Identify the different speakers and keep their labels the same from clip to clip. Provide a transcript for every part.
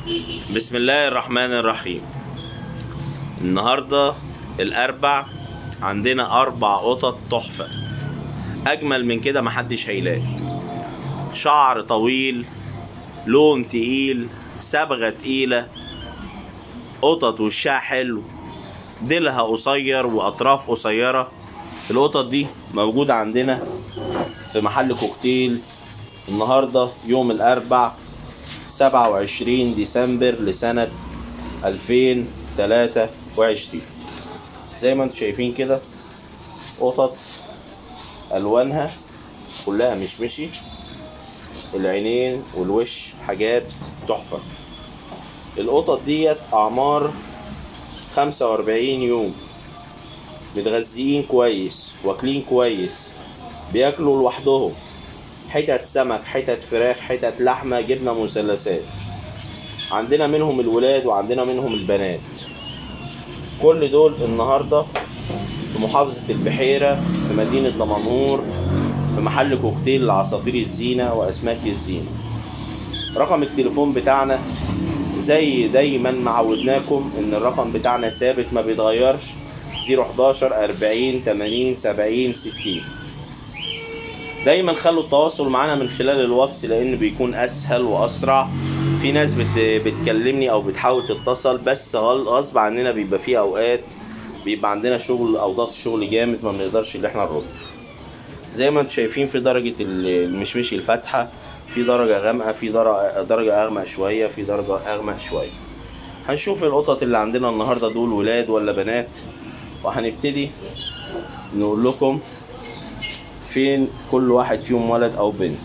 Speaker 1: بسم الله الرحمن الرحيم النهاردة الأربع عندنا أربع قطط تحفة أجمل من كده محدش هيلاقي شعر طويل لون تقيل صبغة تقيلة قطط وشها حلو ديلها قصير وأطراف قصيرة القطط دي موجودة عندنا في محل كوكتيل النهاردة يوم الأربع 27 ديسمبر لسنة 2023 زي ما انتم شايفين كده قطط ألوانها كلها مشمشي العينين والوش حاجات تحفة القطط ديت أعمار 45 يوم متغذيين كويس واكلين كويس بياكلوا لوحدهم حتت سمك حتت فراخ حتت لحمة جبنة مثلثات عندنا منهم الولاد وعندنا منهم البنات كل دول النهاردة في محافظة البحيرة في مدينة دمنهور في محل كوكتيل لعصافير الزينة وأسماك الزينة رقم التليفون بتاعنا زي دايما معودناكم ان الرقم بتاعنا ثابت ما بيتغيرش 011 40 80 70 60 دايما خلوا التواصل معانا من خلال الواتس لان بيكون اسهل واسرع في ناس بت... بتكلمني او بتحاول تتصل بس غل- غصب عننا بيبقى في اوقات بيبقى عندنا شغل او ضغط شغل جامد ما بنقدرش ان احنا نرد زي ما انتم شايفين في درجة ال- المشمشي الفاتحة في درجة غامقة في در- درجة أغمق شوية في درجة أغمق شوية هنشوف القطط اللي عندنا النهاردة دول ولاد ولا بنات وهنبتدي نقول لكم فين كل واحد فيهم ولد أو بنت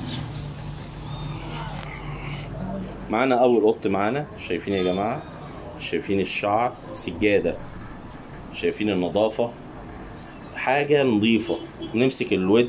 Speaker 1: معانا أول قط معانا شايفين يا جماعة شايفين الشعر سجادة شايفين النظافة حاجة نظيفة نمسك الودن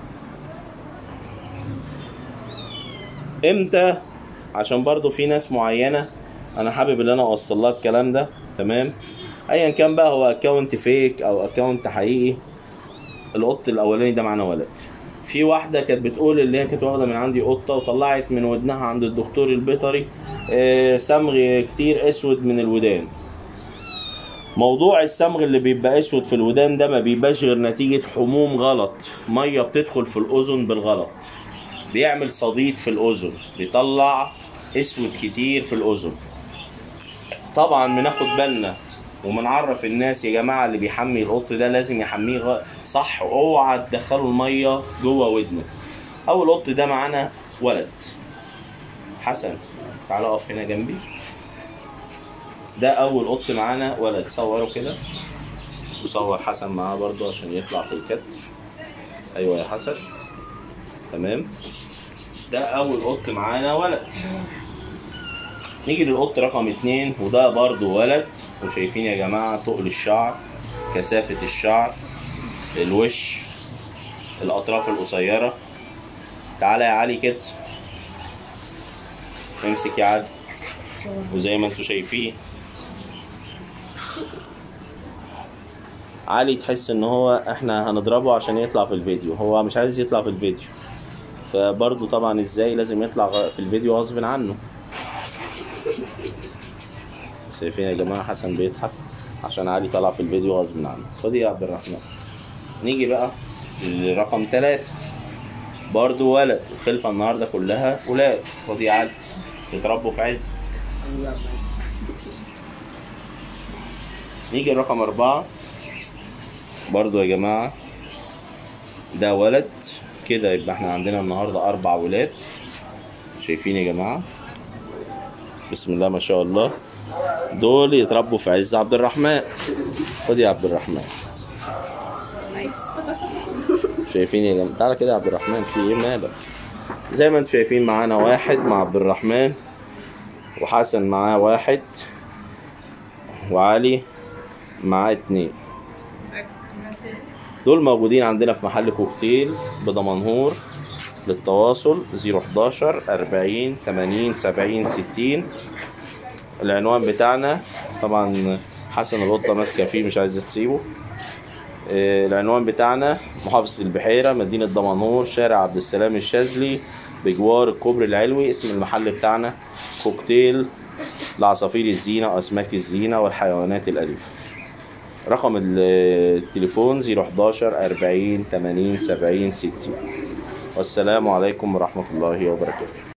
Speaker 1: امتى عشان برضو في ناس معينة انا حابب ان انا اوصل لها الكلام ده تمام ايا كان بقى هو اكونت فيك او اكونت حقيقي القط الاولاني ده معانا ولد في واحده كانت بتقول اللي هي كانت واخده من عندي قطه وطلعت من ودنها عند الدكتور البيطري آه، صمغ كتير اسود من الودان موضوع الصمغ اللي بيبقى اسود في الودان ده ما بيبقاش غير نتيجه حموم غلط ميه بتدخل في الاذن بالغلط بيعمل صديد في الاذن بيطلع اسود كتير في الاذن طبعا بناخد بالنا وبنعرف الناس يا جماعه اللي بيحمي القط ده لازم يحميه غ- صح اوعى تدخلوا الميه جوه ودنه اول قط ده معانا ولد حسن تعالى اقف هنا جنبي ده اول قط معانا ولد صوره كده وصور حسن معاه برضو عشان يطلع في الكتر ايوه يا حسن تمام ده اول قط معانا ولد نيجي للقط رقم اتنين وده برضو ولد وشايفين يا جماعة تقل الشعر كثافة الشعر الوش الأطراف القصيرة تعالى يا علي كده امسك يا علي وزي ما انتوا شايفين علي تحس ان هو احنا هنضربه عشان يطلع في الفيديو هو مش عايز يطلع في الفيديو فبرضه طبعا ازاي لازم يطلع غ- في الفيديو غصب عنه شايفين يا جماعه حسن بيضحك عشان علي طلع في الفيديو غصب عنه خد يا عبد الرحمن نيجي بقى لرقم ثلاثة برضه ولد الخلفة النهاردة كلها ولاد خد يا علي يتربوا في عز نيجي لرقم أربعة برضو يا جماعة ده ولد كده يبقى احنا عندنا النهاردة أربع ولاد شايفين يا جماعة بسم الله ما شاء الله دول يتربوا في عز عبد الرحمن خد يا عبد الرحمن شايفين يا جماعة تعالى كده يا عبد الرحمن في ايه مالك زي ما انتم شايفين معانا واحد مع عبد الرحمن وحسن معاه واحد وعلي معاه اتنين دول موجودين عندنا في محل كوكتيل بدمنهور للتواصل 011 40 80 70 60 العنوان بتاعنا طبعا حسن القطة ماسكة فيه مش عايزة تسيبه آه، العنوان بتاعنا محافظة البحيرة مدينة دمنهور شارع عبد السلام الشاذلي بجوار الكوبري العلوي اسم المحل بتاعنا كوكتيل لعصافير الزينة وأسماك الزينة والحيوانات الأليفة رقم التليفون 011 40 80 70 60 والسلام عليكم ورحمة الله وبركاته